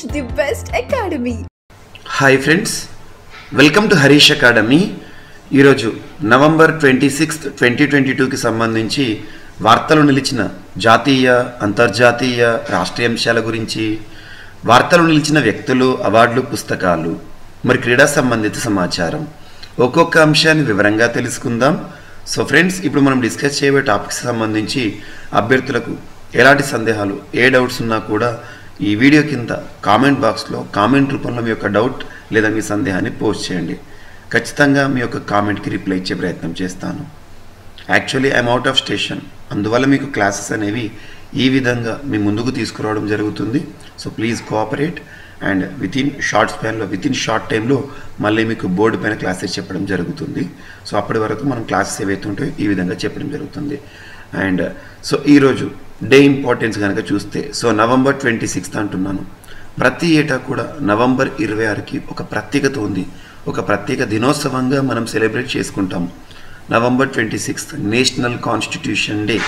the best academy. Hi friends welcome to Harish academy ఈరోజు November twenty sixth twenty twenty టూకి సంబంధించి వార్తలు నిలిచిన జాతీయ అంతర్జాతీయ రాష్ట్రీయ అంశాల గురించి వార్తలు నిలిచిన వ్యక్తులు అవార్డులు పుస్తకాలు మరి క్రీడా సంబంధిత సమాచారం ఒక్కొక్క అంశాన్ని వివరంగా తెలుసుకుందాం సో ఫ్రెండ్స్ ఇప్పుడు మనం డిస్కస్ చేయబోయే టాపిక్స్ సంబంధించి అభ్యర్థులకు ఎలాంటి సందేహాలు ఏ డౌట్స్ ఉన్నా కూడా ఈ వీడియో కింద కామెంట్ బాక్స్లో కామెంట్ రూపంలో మీ యొక్క డౌట్ లేదా మీ సందేహాన్ని పోస్ట్ చేయండి ఖచ్చితంగా మీ యొక్క కామెంట్కి రిప్లై ఇచ్చే ప్రయత్నం చేస్తాను actually I'm out of station అందువల్ల మీకు క్లాసెస్ అనేవి ఈ విధంగా మీ ముందుకు తీసుకురావడం జరుగుతుంది so please cooperate and within short స్పాన్లో విత్ ఇన్ షార్ట్ టైంలో మళ్ళీ మీకు బోర్డు పైన క్లాసెస్ చెప్పడం జరుగుతుంది సో అప్పటి వరకు మనం క్లాసెస్ ఏవైతే ఉంటాయో ఈ విధంగా చెప్పడం జరుగుతుంది అండ్ సో ఈరోజు డే ఇంపార్టెన్స్ కనుక చూస్తే సో నవంబర్ ట్వంటీ సిక్స్త్ అంటున్నాను ప్రతి ఏటా కూడా నవంబర్ ఇరవై ఆరుకి ఒక ప్రత్యేకత ఉంది ఒక ప్రత్యేక దినోత్సవంగా మనం సెలబ్రేట్ చేసుకుంటాం November twenty sixth national constitution day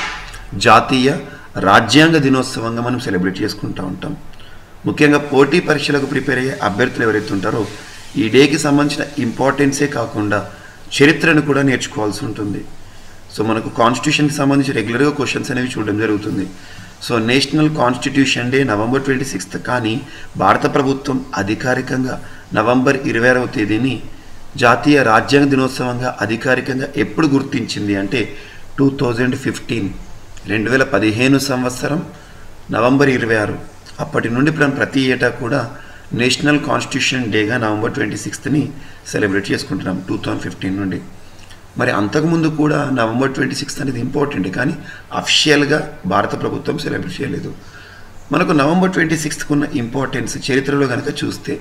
జాతీయ రాజ్యాంగ దినోత్సవంగా మనం సెలబ్రేట్ చేసుకుంటూ ఉంటాం ముఖ్యంగా పోటీ పరీక్షలకు ప్రిపేర్ అయ్యే అభ్యర్థులు ఎవరైతే ఉంటారో ఈ డేకి సంబంధించిన ఇంపార్టెన్సే కాకుండా చరిత్రను కూడా నేర్చుకోవాల్సి ఉంటుంది సో మనకు కాన్స్టిట్యూషన్కి సంబంధించి రెగ్యులర్గా క్వశ్చన్స్ అనేవి చూడడం జరుగుతుంది so national constitution day November twenty sixth కానీ భారత ప్రభుత్వం అధికారికంగా నవంబర్ ఇరవై ఆరవ తేదీని జాతీయ రాజ్యాంగ దినోత్సవంగా అధికారికంగా ఎప్పుడు గుర్తించింది అంటే టూ థౌజండ్ ఫిఫ్టీన్ రెండు వేల పదిహేను సంవత్సరం నవంబర్ ఇరవై ఆరు అప్పటి నుండి మనం ప్రతి ఏటా కూడా నేషనల్ కాన్స్టిట్యూషన్ డేగా నవంబర్ ట్వంటీ సిక్స్త్ని సెలబ్రేట్ చేసుకుంటున్నాం టూ థౌజండ్ ఫిఫ్టీన్ నుండి మరి అంతకుముందు కూడా నవంబర్ ట్వంటీ సిక్స్త్ అనేది ఇంపార్టెంట్ కానీ అఫిషియల్గా భారత ప్రభుత్వం సెలబ్రేట్ చేయలేదు మనకు నవంబర్ ట్వంటీ సిక్స్త్కు ఉన్న ఇంపార్టెన్స్ చరిత్రలో కనుక చూస్తే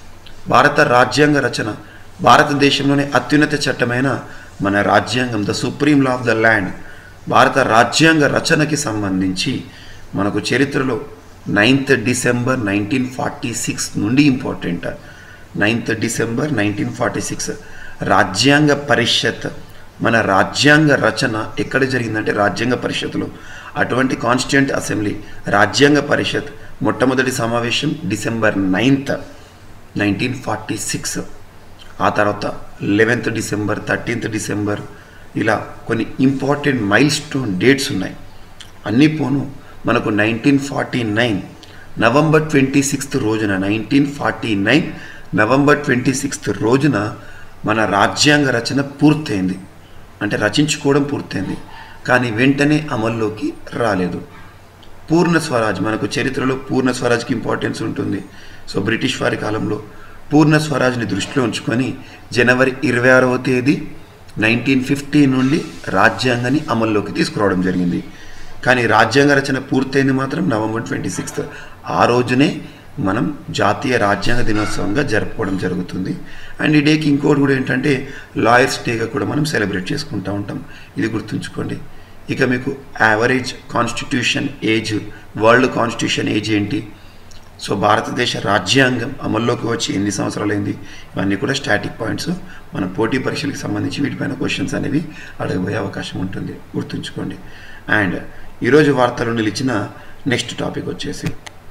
భారత రాజ్యాంగ రచన భారతదేశంలోనే అత్యున్నత చట్టమైన మన రాజ్యాంగం the supreme law of the land భారత రాజ్యాంగ రచనకి సంబంధించి మనకు చరిత్రలో ninth December nineteen forty six నుండి important ninth December nineteen forty six రాజ్యాంగ పరిషత్ మన రాజ్యాంగ రచన ఎక్కడ జరిగిందంటే రాజ్యాంగ పరిషత్లో అటువంటి కాన్స్టిట్యూంట్ అసెంబ్లీ రాజ్యాంగ పరిషత్ మొట్టమొదటి సమావేశం December ninth nineteen forty six ఆ తర్వాత లెవెన్త్ డిసెంబర్ థర్టీన్త్ డిసెంబర్ ఇలా కొన్ని ఇంపార్టెంట్ మైల్ స్టోన్ డేట్స్ ఉన్నాయి అన్నీ పోను మనకు nineteen forty nine November twenty sixth రోజున nineteen forty nine November twenty sixth రోజున మన రాజ్యాంగ రచన పూర్తయింది అంటే రచించుకోవడం పూర్తయింది కానీ వెంటనే అమల్లోకి రాలేదు పూర్ణ స్వరాజ్ మనకు చరిత్రలో పూర్ణ స్వరాజ్కి ఇంపార్టెన్స్ ఉంటుంది సో బ్రిటిష్ వారి కాలంలో పూర్ణ స్వరాజ్ని దృష్టిలో ఉంచుకొని జనవరి ఇరవై ఆరవ తేదీ నైన్టీన్ ఫిఫ్టీ నుండి రాజ్యాంగాన్ని అమల్లోకి తీసుకురావడం జరిగింది కానీ రాజ్యాంగ రచన పూర్తయింది మాత్రం నవంబర్ ట్వంటీ సిక్స్త్ ఆ రోజునే మనం జాతీయ రాజ్యాంగ దినోత్సవంగా జరుపుకోవడం జరుగుతుంది అండ్ ఈ డేకి ఇంకోటి కూడా ఏంటంటే లాయర్స్ డేగా కూడా మనం సెలబ్రేట్ చేసుకుంటూ ఉంటాం ఇది గుర్తుంచుకోండి ఇక మీకు average constitution age world constitution age ఏంటి సో భారతదేశ రాజ్యాంగం అమల్లోకి వచ్చి ఎన్ని సంవత్సరాలైంది ఇవన్నీ కూడా స్టాటిక్ పాయింట్స్ మన పోటీ పరీక్షలకు సంబంధించి వీటిపైన క్వశ్చన్స్ అనేవి అడగబోయే అవకాశం ఉంటుంది గుర్తుంచుకోండి అండ్ ఈరోజు వార్తలు నిలిచిన నెక్స్ట్ టాపిక్ వచ్చేసి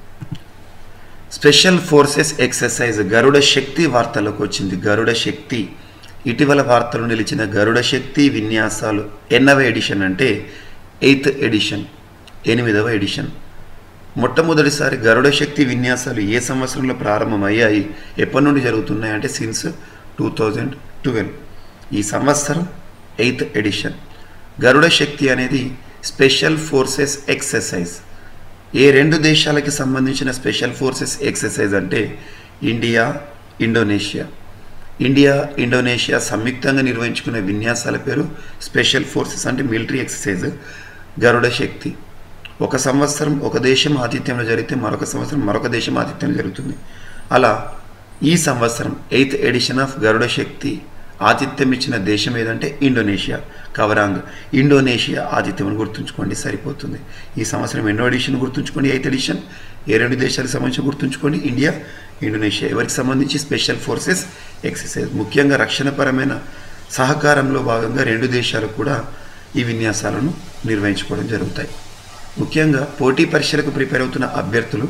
special forces exercise Garuda Shakti వార్తలకు వచ్చింది గరుడ శక్తి ఇటీవల వార్తలు నిలిచిన గరుడ శక్తి విన్యాసాలు ఎన్నవ ఎడిషన్ అంటే ఎయిత్ ఎడిషన్ ఎనిమిదవ ఎడిషన్ మొట్టమొదటిసారి గరుడ శక్తి విన్యాసాలు ఏ సంవత్సరంలో ప్రారంభమయ్యాయి ఎప్పటి నుండి జరుగుతున్నాయి అంటే సిన్స్ టూ థౌజండ్ ట్వెల్వ్ ఈ సంవత్సరం ఎయిత్ ఎడిషన్ గరుడ శక్తి అనేది స్పెషల్ ఫోర్సెస్ ఎక్సర్సైజ్ ఏ రెండు దేశాలకి సంబంధించిన స్పెషల్ ఫోర్సెస్ ఎక్సర్సైజ్ అంటే ఇండియా ఇండోనేషియా ఇండియా ఇండోనేషియా సంయుక్తంగా నిర్వహించుకునే విన్యాసాల పేరు స్పెషల్ ఫోర్సెస్ అంటే మిలిటరీ ఎక్సర్సైజ్ గరుడ శక్తి ఒక సంవత్సరం ఒక దేశం ఆతిథ్యంలో జరిగితే మరొక సంవత్సరం మరొక దేశం ఆతిథ్యంలో జరుగుతుంది అలా ఈ సంవత్సరం eighth edition of Garuda Shakti ఆతిథ్యం ఇచ్చిన దేశం ఏదంటే ఇండోనేషియా కవరాంగ్ ఇండోనేషియా ఆతిథ్యం గుర్తుంచుకోండి సరిపోతుంది ఈ సంవత్సరం ఎన్నో ఎడిషన్ గుర్తుంచుకోండి ఎయిత్ ఎడిషన్ ఏ రెండు దేశాలకు సంబంధించి గుర్తుంచుకోండి ఇండియా ఇండోనేషియా ఎవరికి సంబంధించి స్పెషల్ ఫోర్సెస్ ఎక్సర్సైజ్ ముఖ్యంగా రక్షణపరమైన సహకారంలో భాగంగా రెండు దేశాలు కూడా ఈ విన్యాసాలను నిర్వహించుకోవడం జరుగుతాయి ముఖ్యంగా పోటీ పరీక్షలకు ప్రిపేర్ అవుతున్న అభ్యర్థులు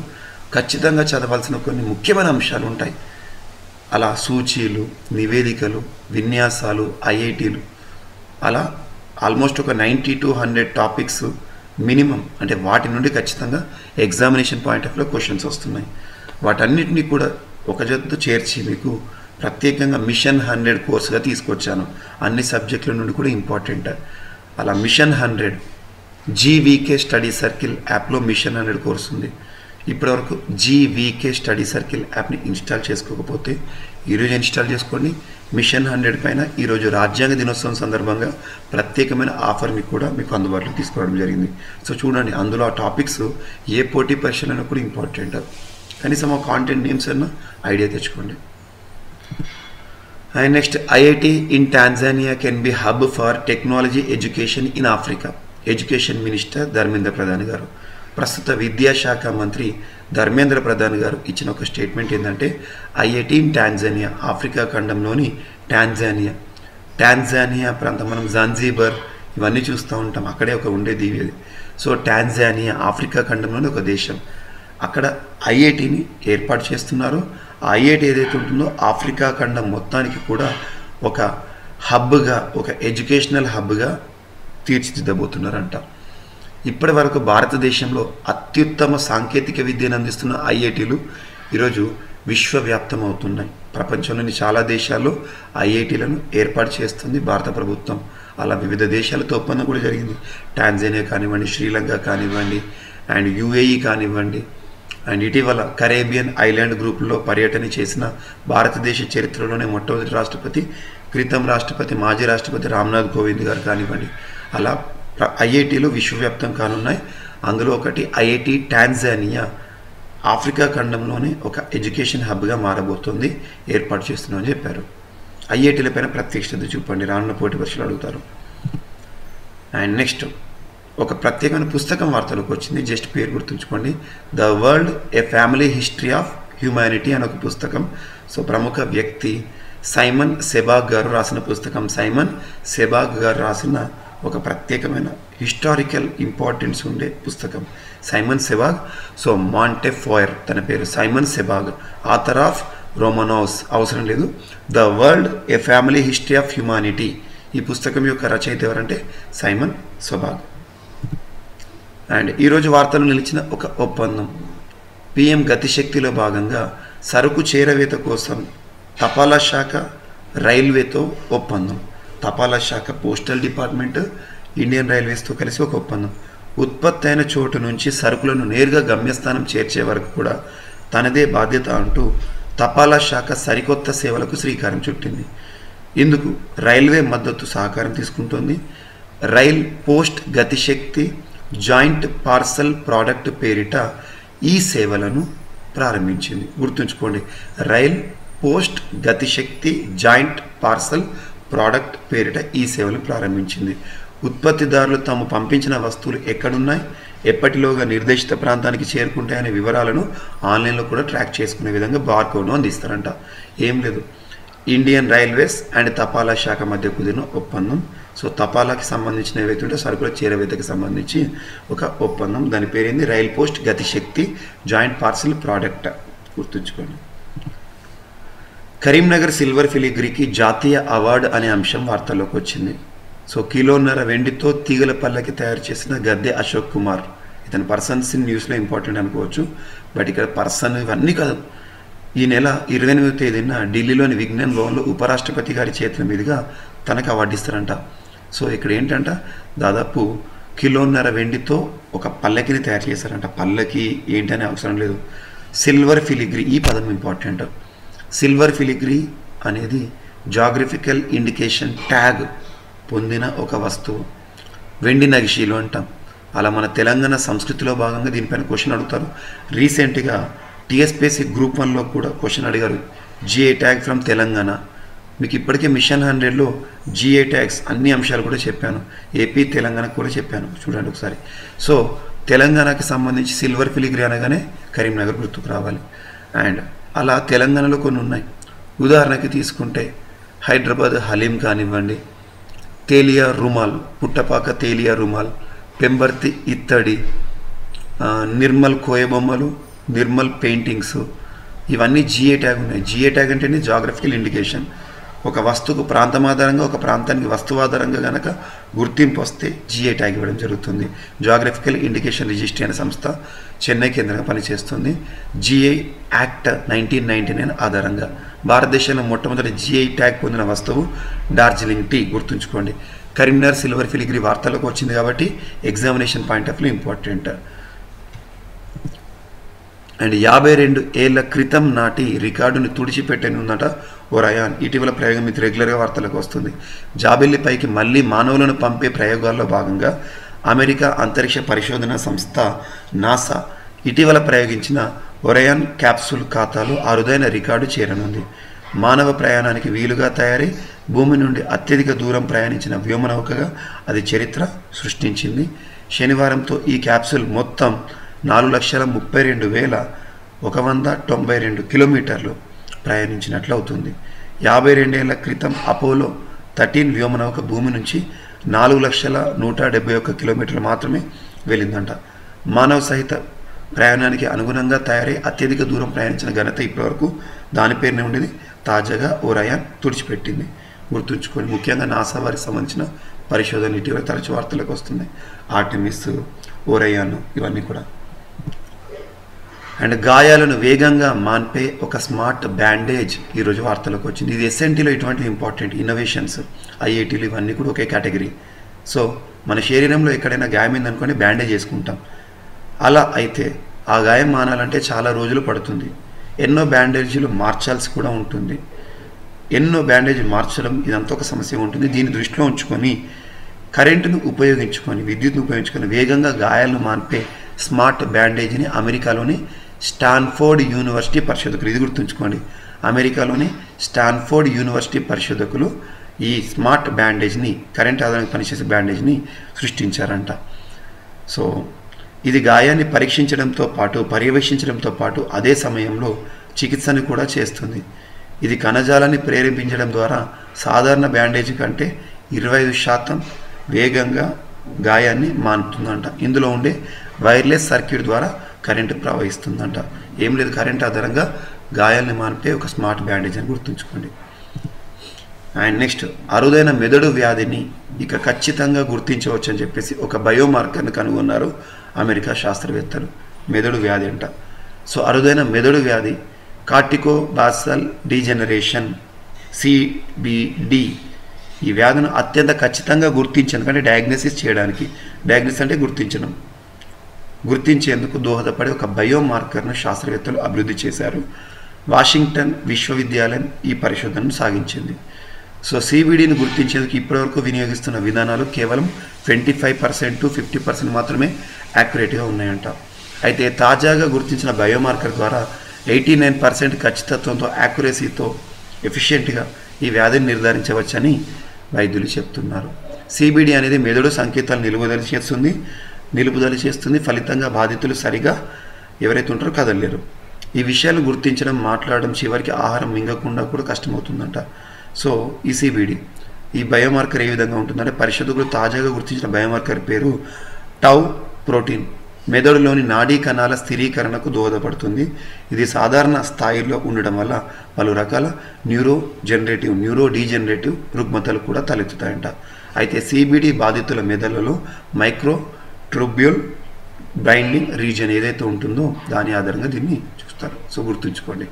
ఖచ్చితంగా చదవాల్సిన కొన్ని ముఖ్యమైన అంశాలు ఉంటాయి అలా సూచీలు నివేదికలు విన్యాసాలు ఐఐటీలు అలా ఆల్మోస్ట్ ఒక ninety to hundred topics minimum అంటే వాటి నుండి ఖచ్చితంగా ఎగ్జామినేషన్ పాయింట్ ఆఫ్ లో క్వశ్చన్స్ వస్తున్నాయి వాటన్నిటిని కూడా ఒక జట్టు చేర్చి మీకు ప్రత్యేకంగా మిషన్ హండ్రెడ్ కోర్సుగా తీసుకొచ్చాను అన్ని సబ్జెక్టుల నుండి కూడా ఇంపార్టెంట్ అలా mission hundred GVK study circle యాప్లో మిషన్ హండ్రెడ్ కోర్స్ ఉంది ఇప్పటివరకు జీవీకే స్టడీ సర్కిల్ యాప్ని ఇన్స్టాల్ చేసుకోకపోతే ఈరోజు ఇన్స్టాల్ చేసుకోండి మిషన్ హండ్రెడ్ పైన ఈరోజు రాజ్యాంగ దినోత్సవం సందర్భంగా ప్రత్యేకమైన ఆఫర్ని కూడా మీకు అందుబాటులో తీసుకురావడం జరిగింది సో చూడండి అందులో ఆ టాపిక్స్ ఏ పోటీ పరీక్షలైనా కూడా ఇంపార్టెంట్ కనీసం ఆ కాంటెంట్ నేమ్స్ అన్న ఐడియా తెచ్చుకోండి and next IIT in Tanzania can be hub for technology education in Africa education minister Dharmendra Pradhan garu ప్రస్తుత విద్యాశాఖ మంత్రి ధర్మేంద్ర ప్రధాన్ గారు ఇచ్చిన ఒక స్టేట్మెంట్ ఏంటంటే ఐఐటి ఇన్ టాంజానియా ఆఫ్రికా ఖండంలోని టాంజానియా టాంజానియా ప్రాంతం మనం జాంజీబర్ ఇవన్నీ చూస్తూ ఉంటాం అక్కడే ఒక ఉండే దీవి అది సో టాంజానియా ఆఫ్రికా ఖండంలోని ఒక దేశం అక్కడ ఐఐటిని ఏర్పాటు చేస్తున్నారు ఆ ఐఐటి ఏదైతే ఉంటుందో ఆఫ్రికా ఖండం మొత్తానికి కూడా ఒక హబ్గా ఒక ఎడ్యుకేషనల్ హబ్గా తీర్చిదిద్దబోతున్నారంట ఇప్పటి వరకు భారతదేశంలో అత్యుత్తమ సాంకేతిక విద్యను అందిస్తున్న ఐఐటీలు ఈరోజు విశ్వవ్యాప్తం అవుతున్నాయి ప్రపంచంలోని చాలా దేశాల్లో ఐఐటీలను ఏర్పాటు చేస్తుంది భారత ప్రభుత్వం అలా వివిధ దేశాలతో ఒప్పందం కూడా జరిగింది టాంజానియా కానివ్వండి శ్రీలంక కానివ్వండి అండ్ యుఏఈ కానివ్వండి అండ్ ఇటీవల కరేబియన్ ఐలాండ్ గ్రూప్లో పర్యటన చేసిన భారతదేశ చరిత్రలోనే మొట్టమొదటి రాష్ట్రపతి క్రితం రాష్ట్రపతి మాజీ రాష్ట్రపతి రామ్నాథ్ కోవింద్ గారు కానివ్వండి అలా ఐఐటీలు విశ్వవ్యాప్తం కానున్నాయి అందులో ఒకటి ఐఐటి టాంజానియా ఆఫ్రికా ఖండంలోనే ఒక ఎడ్యుకేషన్ హబ్గా మారబోతుంది ఏర్పాటు చేస్తున్నామని చెప్పారు ఐఐటీల పైన ప్రత్యేక శ్రద్ధ చూపండి రానున్న పోటీ పరీక్షలు అడుగుతారు అండ్ నెక్స్ట్ ఒక ప్రత్యేకమైన పుస్తకం వార్తలకు వచ్చింది జస్ట్ పేరు గుర్తుంచుకోండి the world a family history of humanity అనే ఒక పుస్తకం సో ప్రముఖ వ్యక్తి సైమన్ సెబాగ్ గారు రాసిన పుస్తకం సైమన్ సెబాగ్ గారు రాసిన ఒక ప్రత్యేకమైన హిస్టారికల్ ఇంపార్టెన్స్ ఉండే పుస్తకం Simon Sebag so Montefiore తన పేరు Simon Sebag author of Romanovs అవసరం లేదు the world a family history of humanity ఈ పుస్తకం యొక్క రచయిత ఎవరంటే సైమన్ సొబాగ్ అండ్ ఈరోజు వార్తలు నిలిచిన ఒక ఒప్పందం పిఎం గతిశక్తిలో భాగంగా సరుకు చేరవేత కోసం తపాలా శాఖ రైల్వేతో ఒప్పందం తపాలా శాఖ పోస్టల్ డిపార్ట్మెంట్ ఇండియన్ రైల్వేస్తో కలిసి ఒక ఒప్పందం ఉత్పత్తి అయిన చోటు నుంచి సరుకులను నేరుగా గమ్యస్థానం చేర్చే వరకు కూడా తనదే బాధ్యత అంటూ తపాలా శాఖ సరికొత్త సేవలకు శ్రీకారం చుట్టింది ఇందుకు రైల్వే మద్దతు సహకారం తీసుకుంటోంది rail post Gati Shakti joint parcel product పేరిట ఈ సేవలను ప్రారంభించింది గుర్తుంచుకోండి rail post Gati Shakti joint parcel product పేరిట ఈ సేవలు ప్రారంభించింది ఉత్పత్తిదారులు తాము పంపించిన వస్తువులు ఎక్కడున్నాయి ఎప్పటిలోగా నిర్దేశిత ప్రాంతానికి చేరుకుంటాయనే వివరాలను ఆన్లైన్లో కూడా ట్రాక్ చేసుకునే విధంగా బార్కోడ్ను అందిస్తారంట ఏం లేదు ఇండియన్ రైల్వేస్ అండ్ తపాలా శాఖ మధ్య కుదిరిన ఒప్పందం సో తపాలాకి సంబంధించిన ఏవైతే ఉంటే సరుకుల చేరవేతకి సంబంధించి ఒక ఒప్పందం దాని పేరేంది rail post Gati Shakti joint parcel product గుర్తుంచుకోండి కరీంనగర్ సిల్వర్ ఫిలిగ్రీకి జాతీయ అవార్డు అనే అంశం వార్తల్లోకి వచ్చింది సో కిలోన్నర వెండితో తీగల పల్లకి తయారు చేసిన గద్దె అశోక్ కుమార్ ఇతని పర్సన్స్ ఇన్ న్యూస్లో ఇంపార్టెంట్ అనుకోవచ్చు బట్ ఇక్కడ పర్సన్ ఇవన్నీ కాదు ఈ నెల ఇరవై ఎనిమిది తేదీన ఢిల్లీలోని విజ్ఞాన్ భవన్లో ఉపరాష్ట్రపతి గారి చేతుల మీదుగా తనకు అవార్డు ఇస్తారంట సో ఇక్కడ ఏంటంట దాదాపు కిలోన్నర వెండితో ఒక పల్లకిని తయారు చేశారంట పల్లకి ఏంటనే అవసరం లేదు సిల్వర్ ఫిలిగ్రీ ఈ పదం ఇంపార్టెంట్ సిల్వర్ ఫిలిగ్రీ అనేది జాగ్రఫికల్ ఇండికేషన్ ట్యాగ్ పొందిన ఒక వస్తువు వెండి నగిషీలు అంటాం అలా మన తెలంగాణ సంస్కృతిలో భాగంగా దీనిపైన క్వశ్చన్ అడుగుతారు రీసెంట్గా టీఎస్పీఎస్సీ గ్రూప్ వన్లో కూడా క్వశ్చన్ అడిగారు జిఏ ట్యాగ్ ఫ్రమ్ తెలంగాణ మీకు ఇప్పటికే మిషన్ హండ్రెడ్లో జిఏ ట్యాగ్స్ అన్ని అంశాలు కూడా చెప్పాను ఏపీ తెలంగాణ కూడా చెప్పాను చూడండి ఒకసారి సో తెలంగాణకి సంబంధించి సిల్వర్ ఫిలిగ్రీ అనగానే కరీంనగర్ గుర్తుకు రావాలి అండ్ అలా తెలంగాణలో కొన్ని ఉన్నాయి ఉదాహరణకి తీసుకుంటే హైదరాబాద్ హలీం కానివ్వండి తేలియా రుమాల్ పుట్టపాక తేలియా రుమాల్ పెంబర్తి ఇత్తడి నిర్మల్ కోయబొమ్మలు నిర్మల్ పెయింటింగ్స్ ఇవన్నీ జిఏ ట్యాగ్ ఉన్నాయి జిఏ ట్యాగ్ అంటేనే జాగ్రఫికల్ ఇండికేషన్ ఒక వస్తువుకు ప్రాంతం ఆధారంగా ఒక ప్రాంతానికి వస్తువు ఆధారంగా కనుక గుర్తింపు వస్తే జిఏ ట్యాగ్ ఇవ్వడం జరుగుతుంది జాగ్రఫికల్ ఇండికేషన్ రిజిస్ట్రీ అనే సంస్థ చెన్నై కేంద్రంగా పనిచేస్తుంది G I act nineteen ninety nine ఆధారంగా భారతదేశంలో మొట్టమొదటి జిఐ ట్యాగ్ పొందిన వస్తువు డార్జిలింగ్ టీ గుర్తుంచుకోండి కరీంనగర్ సిల్వర్ ఫిలిగ్రీ వార్తలకు వచ్చింది కాబట్టి examination point of view important and యాభై రెండు ఏళ్ల క్రితం నాటి రికార్డుని తుడిచిపెట్టనుందట ఓ రయాన్ ఇటీవల ప్రయోగం ఇది రెగ్యులర్గా వార్తలకు వస్తుంది జాబిల్లిపైకి మళ్ళీ మానవులను పంపే ప్రయోగాల్లో భాగంగా అమెరికా అంతరిక్ష పరిశోధన సంస్థ నాసా ఇటీవల ప్రయోగించిన ఒరయాన్ క్యాప్సూల్ ఖాతాలో అరుదైన రికార్డు చేరనుంది మానవ ప్రయాణానికి వీలుగా తయారై భూమి నుండి అత్యధిక దూరం ప్రయాణించిన వ్యోమనౌకగా అది చరిత్ర సృష్టించింది శనివారంతో ఈ క్యాప్సూల్ మొత్తం నాలుగు లక్షల ముప్పై రెండు వేల ఒక వంద తొంభై రెండు కిలోమీటర్లు ప్రయాణించినట్లు అవుతుంది యాభై రెండేళ్ల క్రితం అపోలో థర్టీన్ వ్యోమనౌక భూమి నుంచి నాలుగు లక్షల నూట డెబ్బై ఒక్క కిలోమీటర్లు మాత్రమే వెళ్ళిందంట మానవ సహిత ప్రయాణానికి అనుగుణంగా తయారై అత్యధిక దూరం ప్రయాణించిన ఘనత ఇప్పటివరకు దాని పేరునే ఉండేది తాజాగా ఓరయాన్ తుడిచిపెట్టింది గుర్తుంచుకొని ముఖ్యంగా నాసా వారికి సంబంధించిన పరిశోధనలు ఇటీవల తరచు వార్తలకు వస్తున్నాయి ఆర్టిమిస్ ఓరయాన్ ఇవన్నీ కూడా అండ్ గాయాలను వేగంగా మాన్పే ఒక స్మార్ట్ బ్యాండేజ్ ఈరోజు వార్తలకు వచ్చింది ఇది ఎస్ఎన్టీలో ఇటువంటి ఇంపార్టెంట్ ఇన్నోవేషన్స్ ఐఐటీలు ఇవన్నీ కూడా ఒకే కేటగిరీ సో మన శరీరంలో ఎక్కడైనా గాయం అనుకోండి బ్యాండేజ్ చేసుకుంటాం అలా అయితే ఆ గాయం మానాలంటే చాలా రోజులు పడుతుంది ఎన్నో బ్యాండేజీలు మార్చాల్సి కూడా ఉంటుంది ఎన్నో బ్యాండేజ్ మార్చడం ఇదంతా ఒక సమస్య ఉంటుంది దీన్ని దృష్టిలో ఉంచుకొని కరెంటును ఉపయోగించుకొని విద్యుత్ను ఉపయోగించుకొని వేగంగా గాయాలను మాన్పే స్మార్ట్ బ్యాండేజ్ని అమెరికాలోని స్టాన్ఫోర్డ్ యూనివర్సిటీ పరిశోధకులు ఇది గుర్తుంచుకోండి అమెరికాలోని స్టాన్ఫోర్డ్ యూనివర్సిటీ పరిశోధకులు ఈ స్మార్ట్ బ్యాండేజ్ని కరెంట్ ఆధారంగా పనిచేసే బ్యాండేజ్ని సృష్టించారంట సో ఇది గాయాన్ని పరీక్షించడంతో పాటు పర్యవేక్షించడంతో పాటు అదే సమయంలో చికిత్సను కూడా చేస్తుంది ఇది కణజాలాన్ని ప్రేరేపించడం ద్వారా సాధారణ బ్యాండేజ్ కంటే ఇరవై ఐదు శాతం వేగంగా గాయాన్ని మానుతుందంట ఇందులో ఉండే వైర్లెస్ సర్క్యూట్ ద్వారా కరెంటు ప్రవహిస్తుందంట ఏం లేదు కరెంట్ ఆధారంగా గాయాల్ని మానిపే ఒక స్మార్ట్ బ్యాండేజ్ అని గుర్తుంచుకోండి అండ్ నెక్స్ట్ అరుదైన మెదడు వ్యాధిని ఇక ఖచ్చితంగా గుర్తించవచ్చు అని చెప్పేసి ఒక బయోమార్కర్ని కనుగొన్నారు అమెరికా శాస్త్రవేత్తలు మెదడు వ్యాధి అంట సో అరుదైన మెదడు వ్యాధి కార్టికో బాసల్ డీజనరేషన్ సిబిడి ఈ వ్యాధిని అత్యంత ఖచ్చితంగా గుర్తించేందుకు అంటే డయాగ్నోసిస్ చేయడానికి డయాగ్నోసిస్ అంటే గుర్తించడం గుర్తించేందుకు దోహదపడే ఒక బయోమార్కర్ను శాస్త్రవేత్తలు అభివృద్ధి చేశారు వాషింగ్టన్ విశ్వవిద్యాలయం ఈ పరిశోధనను సాగించింది సో సిబిడిని గుర్తించేందుకు ఇప్పటివరకు వినియోగిస్తున్న విధానాలు కేవలం twenty five percent to fifty percent మాత్రమే యాక్యురేట్గా ఉన్నాయంట అయితే తాజాగా గుర్తించిన బయోమార్కర్ ద్వారా ఎయిటీ నైన్ పర్సెంట్ ఖచ్చితత్వంతో యాక్యురసీతో ఎఫిషియెంట్గా ఈ వ్యాధిని నిర్ధారించవచ్చని వైద్యులు చెప్తున్నారు సిబిడి అనేది మెదడు సంకేతాలు నిలుపుదల చేస్తుంది నిలుపుదల చేస్తుంది ఫలితంగా బాధితులు సరిగా ఎవరైతే ఉంటారో కదలలేరు ఈ విషయాలు గుర్తించడం మాట్లాడడం చివరికి ఆహారం మింగకుండా కూడా కష్టమవుతుందంట సో ఈ సిబిడి ఈ బయోమార్కర్ ఏ విధంగా ఉంటుందంటే పరిశోధకులు తాజాగా గుర్తించిన బయోమార్కర్ పేరు టౌ ప్రోటీన్ మెదడులోని నాడీ కణాల స్థిరీకరణకు దోహదపడుతుంది ఇది సాధారణ స్థాయిలో ఉండడం వల్ల పలు రకాల న్యూరో జనరేటివ్ న్యూరో డీజనరేటివ్ రుగ్మతలు కూడా తలెత్తుతాయంట అయితే సిబిడి బాధితుల మెదడులో మైక్రో ట్రూబ్యూల్ బైండింగ్ రీజన్ ఏదైతే ఉంటుందో దాని ఆధారంగా దీన్ని చూస్తారు సో గుర్తుంచుకోండి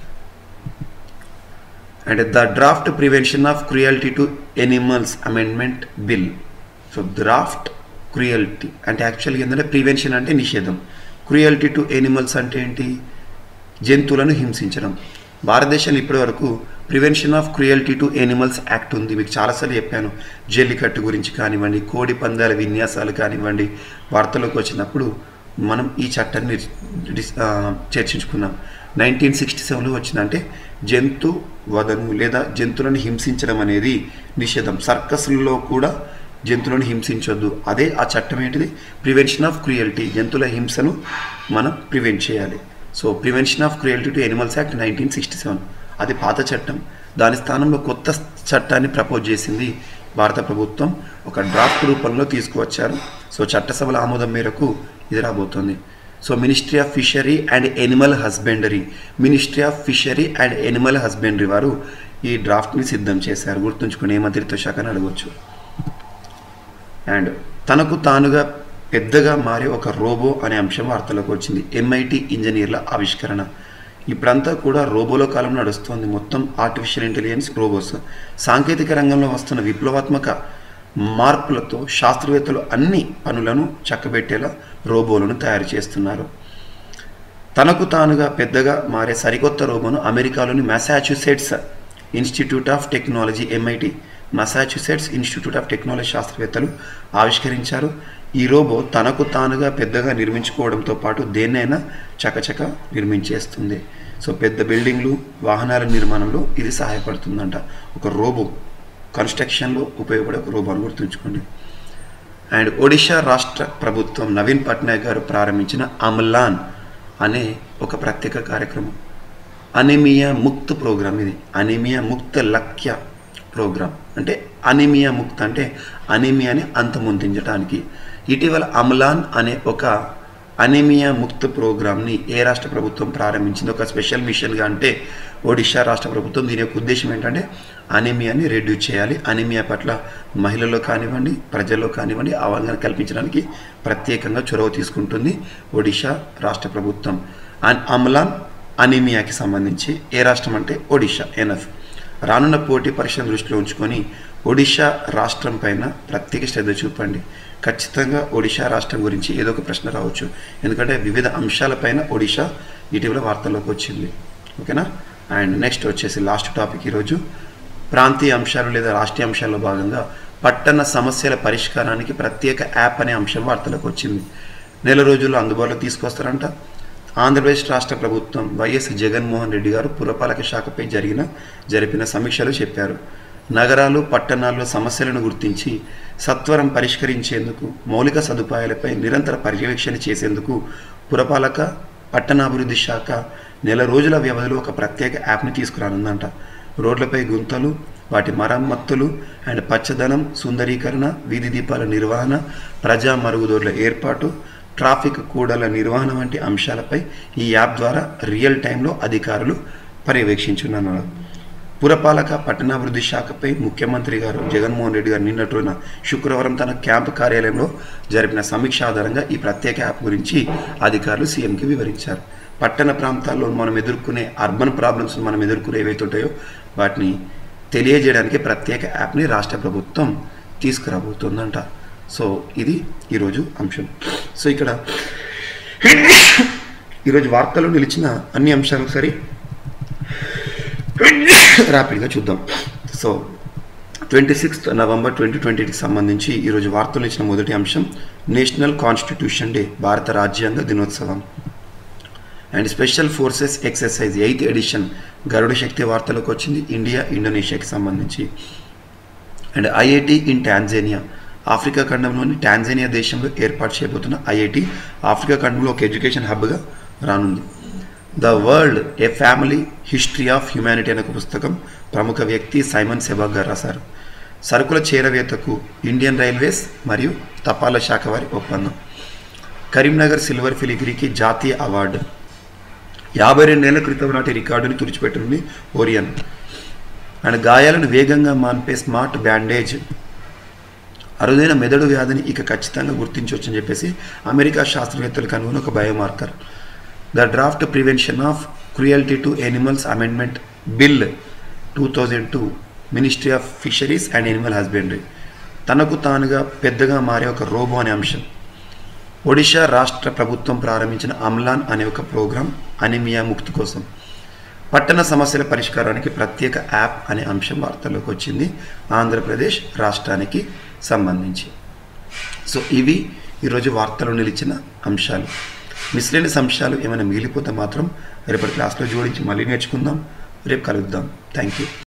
and the draft prevention of cruelty to animals amendment bill so draft cruelty అంటే యాక్చువల్గా ఏంటంటే ప్రివెన్షన్ అంటే నిషేధం క్రుయల్టీ టు ఎనిమల్స్ అంటే ఏంటి జంతువులను హింసించడం భారతదేశంలో ఇప్పటి వరకు prevention of cruelty to animals act ఉంది మీకు చాలాసార్లు చెప్పాను జల్లికట్టు గురించి కానివ్వండి కోడి పందాల విన్యాసాలు కానివ్వండి వార్తలోకి వచ్చినప్పుడు మనం ఈ చట్టాన్ని డిస్- ఆ, చర్చించుకున్నాం నైన్టీన్ సిక్స్టీ సెవెన్లో వచ్చిందంటే జంతు వధను లేదా జంతువులను హింసించడం అనేది నిషేధం సర్కస్లలో కూడా జంతువులను హింసించొద్దు అదే ఆ చట్టం ఏంటిది ప్రివెన్షన్ ఆఫ్ క్రుయల్టీ జంతువుల హింసను మనం ప్రివెంట్ చేయాలి so prevention of cruelty to animals act nineteen sixty seven అది పాత చట్టం దాని స్థానంలో కొత్త చట్టాన్ని ప్రపోజ్ చేసింది భారత ప్రభుత్వం ఒక డ్రాఫ్ట్ రూపంలో తీసుకువచ్చారు సో చట్టసభల ఆమోదం మేరకు ఇది రాబోతుంది so ministry of fishery and animal husbandry ministry of fishery and animal husbandry వారు ఈ డ్రాఫ్ట్ని సిద్ధం చేశారు గుర్తుంచుకుని ఏ మంత్రిత్వ శాఖ అని అడగవచ్చు అండ్ తనకు తానుగా పెద్దగా మారే ఒక రోబో అనే అంశం వార్తలోకి వచ్చింది ఎంఐటి ఇంజనీర్ల ఆవిష్కరణ ఇప్పుడంతా కూడా రోబోలో కాలం నడుస్తుంది మొత్తం ఆర్టిఫిషియల్ ఇంటెలిజెన్స్ రోబోస్ సాంకేతిక రంగంలో వస్తున్న విప్లవాత్మక మార్పులతో శాస్త్రవేత్తలు అన్ని పనులను చక్కబెట్టేలా రోబోలను తయారు చేస్తున్నారు తనకు తానుగా పెద్దగా మారే సరికొత్త రోబోను అమెరికాలోని Massachusetts Institute of Technology MIT Massachusetts Institute of Technology శాస్త్రవేత్తలు ఆవిష్కరించారు ఈ రోబో తనకు తానుగా పెద్దగా నిర్మించుకోవడంతో పాటు దేన్నైనా చకచక నిర్మించేస్తుంది సో పెద్ద బిల్డింగ్లు వాహనాల నిర్మాణంలో ఇది సహాయపడుతుందంట ఒక రోబో కన్స్ట్రక్షన్లో ఉపయోగపడే ఒక రోబో అని గుర్తుంచుకోండి అండ్ ఒడిషా రాష్ట్ర ప్రభుత్వం నవీన్ పట్నాయక్ గారు ప్రారంభించిన అమలాన్ అనే ఒక ప్రత్యేక కార్యక్రమం అనిమియా ముక్త్ ప్రోగ్రామ్ ఇది అనిమియా ముక్త లక్ష్య ప్రోగ్రామ్ అంటే అనిమియా ముక్త్ అంటే అనిమియాని అంతమొందించడానికి ఇటీవల అమలాన్ అనే ఒక అనీమియా ముక్త్ ప్రోగ్రామ్ని ఏ రాష్ట్ర ప్రభుత్వం ప్రారంభించింది ఒక స్పెషల్ మిషన్గా అంటే ఒడిషా రాష్ట్ర ప్రభుత్వం దీని యొక్క ఉద్దేశం ఏంటంటే అనీమియాని రెడ్యూస్ చేయాలి అనీమియా పట్ల మహిళల్లో కానివ్వండి ప్రజల్లో కానివ్వండి అవగాహన కల్పించడానికి ప్రత్యేకంగా చొరవ తీసుకుంటుంది ఒడిషా రాష్ట్ర ప్రభుత్వం అండ్ అమలాన్ అనీమియాకి సంబంధించి ఏ రాష్ట్రం అంటే ఒడిషా ఎన్ఎఫ్ రానున్న పోటీ పరీక్షను దృష్టిలో ఉంచుకొని ఒడిషా రాష్ట్రం పైన ప్రత్యేక శ్రద్ధ చూపండి ఖచ్చితంగా ఒడిషా రాష్ట్రం గురించి ఏదో ఒక ప్రశ్న రావచ్చు ఎందుకంటే వివిధ అంశాలపైన ఒడిషా ఇటీవల వార్తల్లోకి వచ్చింది ఓకేనా అండ్ నెక్స్ట్ వచ్చేసి లాస్ట్ టాపిక్ ఈరోజు ప్రాంతీయ అంశాలు లేదా రాష్ట్రీయ అంశాల్లో భాగంగా పట్టణ సమస్యల పరిష్కారానికి ప్రత్యేక యాప్ అనే అంశం వార్తలకు వచ్చింది నెల రోజుల్లో అందుబాటులో తీసుకొస్తారంట ఆంధ్రప్రదేశ్ రాష్ట్ర ప్రభుత్వం వైఎస్ జగన్మోహన్ రెడ్డి గారు పురపాలక శాఖపై జరిగిన జరిపిన సమీక్షలు చెప్పారు నగరాలు పట్టణాల్లో సమస్యలను గుర్తించి సత్వరం పరిష్కరించేందుకు మౌలిక సదుపాయాలపై నిరంతర పర్యవేక్షణ చేసేందుకు పురపాలక పట్టణాభివృద్ధి శాఖ నెల రోజుల వ్యవధిలో ఒక ప్రత్యేక యాప్ని తీసుకురానుందంట రోడ్లపై గుంతలు వాటి మరమ్మతులు అండ్ పచ్చదనం సుందరీకరణ వీధి దీపాల నిర్వహణ ప్రజా మరుగుదొడ్ల ఏర్పాటు ట్రాఫిక్ కూడల నిర్వహణ వంటి అంశాలపై ఈ యాప్ ద్వారా రియల్ టైంలో అధికారులు పర్యవేక్షించున్నారు పురపాలక పట్టణాభివృద్ధి శాఖపై ముఖ్యమంత్రి గారు జగన్మోహన్ రెడ్డి గారు నిన్నటి రోజున శుక్రవారం తన క్యాంపు కార్యాలయంలో జరిపిన సమీక్ష ఆధారంగా ఈ ప్రత్యేక యాప్ గురించి అధికారులు సీఎంకి వివరించారు పట్టణ ప్రాంతాల్లో మనం ఎదుర్కొనే అర్బన్ ప్రాబ్లమ్స్ మనం ఎదుర్కొనే ఏవైతే ఉంటాయో వాటిని తెలియజేయడానికి ప్రత్యేక యాప్ని రాష్ట్ర ప్రభుత్వం తీసుకురాబోతుందంట సో ఇది ఈరోజు అంశం సో ఇక్కడ ఈరోజు వార్తల్లో నిలిచిన అన్ని అంశాలు ఒకసారి ర్యాపిడ్గా చూద్దాం so twenty sixth November twenty ట్వంటీకి సంబంధించి ఈరోజు వార్తలు ఇచ్చిన మొదటి అంశం నేషనల్ కాన్స్టిట్యూషన్ డే భారత రాజ్యాంగ దినోత్సవం and special forces exercise eighth edition Garuda Shakti వార్తలకు వచ్చింది ఇండియా ఇండోనేషియాకి సంబంధించి and IIT in Tanzania Africa ఖండంలోని టాంజానియా దేశంలో ఏర్పాటు చేయబోతున్న ఐఐటి ఆఫ్రికా ఖండంలో ఒక ఎడ్యుకేషన్ హబ్గా రానుంది the world a family history of humanity అనే ఒక పుస్తకం ప్రముఖ వ్యక్తి సైమన్ సెబాగ్ గారు రాశారు సరుకుల చేరవేతకు ఇండియన్ రైల్వేస్ మరియు తపాలా శాఖ వారి ఒప్పందం కరీంనగర్ సిల్వర్ ఫిలిగ్రీకి జాతీయ అవార్డు యాభై రెండేళ్ల క్రితం నాటి రికార్డుని తుడిచిపెట్టింది ఓరియన్ అండ్ గాయాలను వేగంగా మాన్పే స్మార్ట్ బ్యాండేజ్ అరుదైన మెదడు వ్యాధిని ఇక ఖచ్చితంగా గుర్తించవచ్చని చెప్పేసి అమెరికా శాస్త్రవేత్తలు కనుగొని ఒక biomarker the draft prevention of cruelty to animals amendment bill two thousand two ministry of fisheries and animal husbandry తనకు తానుగా పెద్దగా మారే ఒక రోబో అనే అంశం ఒడిషా రాష్ట్ర ప్రభుత్వం ప్రారంభించిన అమ్లాన్ అనే ఒక ప్రోగ్రాం అనిమియా ముక్తి కోసం పట్టణ సమస్యల పరిష్కారానికి ప్రత్యేక యాప్ అనే అంశం వార్తల్లోకి వచ్చింది ఆంధ్రప్రదేశ్ రాష్ట్రానికి సంబంధించి సో ఇవి ఈరోజు వార్తలు నిలిచిన అంశాలు మిస్లేనియస్ అంశాలు ఏమైనా మిగిలిపోతే మాత్రం రేపటి క్లాస్లో జోడించి మళ్ళీ నేర్చుకుందాం రేపు కలుద్దాం థ్యాంక్ యూ